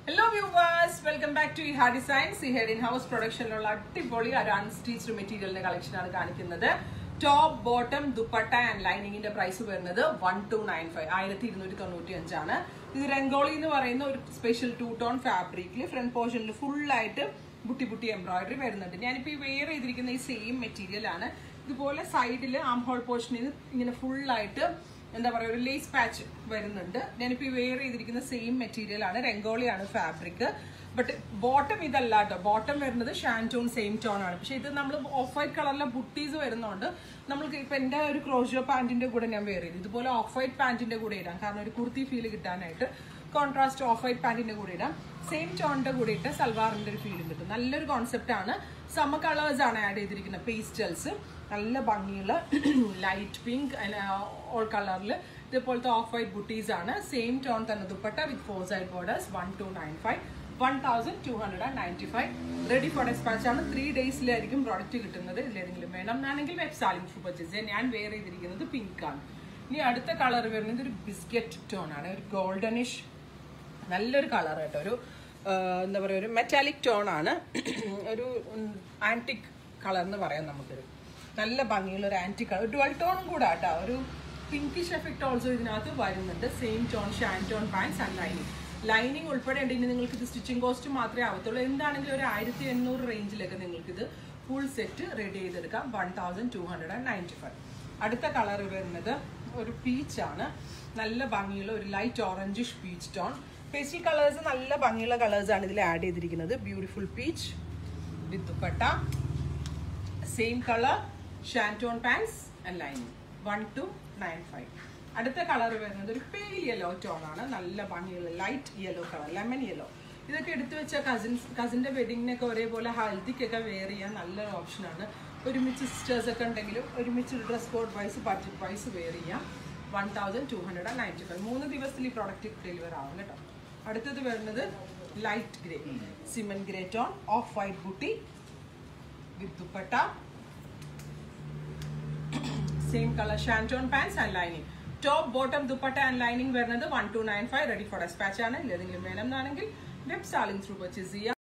hello viewers welcome back to Eha designs ഈ head in house പ്രൊഡക്ഷനിലുള്ള അടിപൊളി ഒരു അൺസ്റ്റിച്ച്ഡ് മെറ്റീരിയലിന്റെ കളക്ഷൻ ആണ് കാണിക്കുന്നത് ടോപ്പ് ബോട്ടം ദുപ്പട്ട ആൻഡ് ലൈനിങ്ങിന്റെ പ്രൈസ് വരുന്നത് വൺ ടു നയൻ ഫൈവ് ആയിരത്തി ഇരുന്നൂറ്റി തൊണ്ണൂറ്റി അഞ്ചാണ് ഇത് രംഗോളി എന്ന് പറയുന്ന ഒരു സ്പെഷ്യൽ ടൂ ടോൺ ഫാബ്രിക്കിൽ ഫ്രണ്ട് പോർഷനിൽ ഫുൾ ആയിട്ട് ബുട്ടി ബുട്ടി എംബ്രോയിഡറി വരുന്നുണ്ട് ഞാനിപ്പോൾ ഈ വെയർ ചെയ്തിരിക്കുന്ന ഈ സെയിം മെറ്റീരിയൽ ആണ് ഇതുപോലെ സൈഡിൽ ആം ഹോൾ പോർഷനിൽ ഇങ്ങനെ full ആയിട്ട് എന്താ പറയുക ഒരു ലേസ് പാച്ച് വരുന്നുണ്ട് ഞാനിപ്പോൾ ഈ വെയർ ചെയ്തിരിക്കുന്ന സെയിം മെറ്റീരിയൽ ആണ് രംഗോളിയാണ് ഫാബ്രിക് ബട്ട് ബോട്ടം ഇതല്ല കേട്ടോ ബോട്ടം വരുന്നത് ഷാൻറ്റോൺ സെയിം ടോൺ ആണ് പക്ഷെ ഇത് നമ്മൾ ഓഫ് വൈറ്റ് കളറിലെ ബുട്ടീസ് വരുന്നതുകൊണ്ട് നമ്മൾക്ക് ഇപ്പം എൻ്റെ ഒരു ക്രോഷോ പാൻറ്റിൻ്റെ കൂടെ ഞാൻ വെയർ ചെയ്തു ഇതുപോലെ ഓഫ് വൈറ്റ് പാൻറ്റിൻ്റെ കൂടെ ഇടാം കാരണം ഒരു കുർത്തി ഫീൽ കിട്ടാനായിട്ട് കോൺട്രാസ്റ്റ് ഓഫ് വൈറ്റ് പാൻറ്റിൻ്റെ കൂടെ ഇടാം സെയിം ടോണിൻ്റെ കൂടെ ഇട്ട് സൽവാറിൻ്റെ ഒരു ഫീലും കിട്ടും നല്ലൊരു കോൺസെപ്റ്റ് ആണ് സമ കളേഴ്സ് ആണ് ആഡ് ചെയ്തിരിക്കുന്നത് പേസ്റ്റൽസ് നല്ല ഭംഗിയുള്ള ലൈറ്റ് പിങ്ക് ഓൾ കളറിൽ ഇതേപോലത്തെ ഓഫ് വൈറ്റ് ബുട്ടീസ് ആണ് സെയിം ടോൺ തന്നെ dupatta with four side borders one two nine five one thousand two hundred and ninety five ready for dispatch ആണ് ത്രീ ഡേയ്സിലായിരിക്കും പ്രോഡക്റ്റ് കിട്ടുന്നത് ഇതിലേതെങ്കിലും വേണം എന്നാണെങ്കിൽ വെബ് സാലിംഗ് ത്രൂ പർച്ചേസ് ഞാൻ വെയർ ചെയ്തിരിക്കുന്നത് പിങ്ക് ആണ് ഇനി അടുത്ത കളർ വരുന്നത് ഒരു ബിസ്ക്കറ്റ് ടോൺ ആണ് ഒരു ഗോൾഡനിഷ് നല്ലൊരു കളർ കേട്ടോ ഒരു ആ, എന്താ പറയുക ഒരു മെറ്റാലിക് ടോൺ ആണ് ഒരു ആൻറ്റിക് കളർ എന്ന് പറയാം നമുക്കൊരു നല്ല ഭംഗിയുള്ള ഒരു ആൻറ്റിക് കളർ ഡുവൽ ടോണും കൂടെ കേട്ടോ ഒരു പിങ്കിഷ് എഫക്റ്റ് ഓൾസോ ഇതിനകത്ത് വരുന്നുണ്ട് same tone shantung pants and lining lining ഉൾപ്പെടെ ഉണ്ടെങ്കിൽ നിങ്ങൾക്ക് ഇത് സ്റ്റിച്ചിങ് കോസ്റ്റ് മാത്രമേ ആവത്തുള്ളൂ എന്താണെങ്കിലും ഒരു ആയിരത്തി എണ്ണൂറ് റേഞ്ചിലൊക്കെ നിങ്ങൾക്ക് ഇത് ഫുൾ സെറ്റ് റെഡി ചെയ്തെടുക്കാം one thousand two hundred and ninety five അടുത്ത കളർ വരുന്നത് ഒരു പീച്ച് ആണ് നല്ല ഭംഗിയുള്ള ഒരു light orangish peach tone pastel colours നല്ല ഭംഗിയുള്ള കളേഴ്സ് ആണ് ഇതിൽ ആഡ് ചെയ്തിരിക്കുന്നത് beautiful peach with dupatta same colour shantung pants and lining one two nine five അടുത്ത കളർ വരുന്നത് ഒരു പേൽ യെല്ലോ ടോൺ ആണ് നല്ല ഭംഗിയുള്ള light yellow colour lemon yellow ഇതൊക്കെ എടുത്തു വെച്ച കസിൻസ് കസിൻ്റെ വെഡിങ്ങിനൊക്കെ ഒരേപോലെ ഹൽദിക്കൊക്കെ വെയർ ചെയ്യാൻ നല്ലൊരു ഓപ്ഷനാണ് ഒരുമിച്ച് സിസ്റ്റേഴ്സ് ഒക്കെ ഉണ്ടെങ്കിലും ഒരുമിച്ച് dress code wise budget wise wear ചെയ്യാം one thousand two hundred and ninety five മൂന്ന് ദിവസത്തിൽ ഈ പ്രോഡക്റ്റ് ഡെലിവർ ആവും കേട്ടോ അടുത്തത് വരുന്നത് light grey cement grey tone off white buti with dupatta same colour shantung pants and lining top bottom dupatta and lining വരുന്നത് one two nine five ready for dispatch ആണ് ഏതെങ്കിലും വേണം എന്നാണെങ്കിൽ വെബ് സാലിംഗ് ത്രൂ പർച്ചേസ് ചെയ്യാം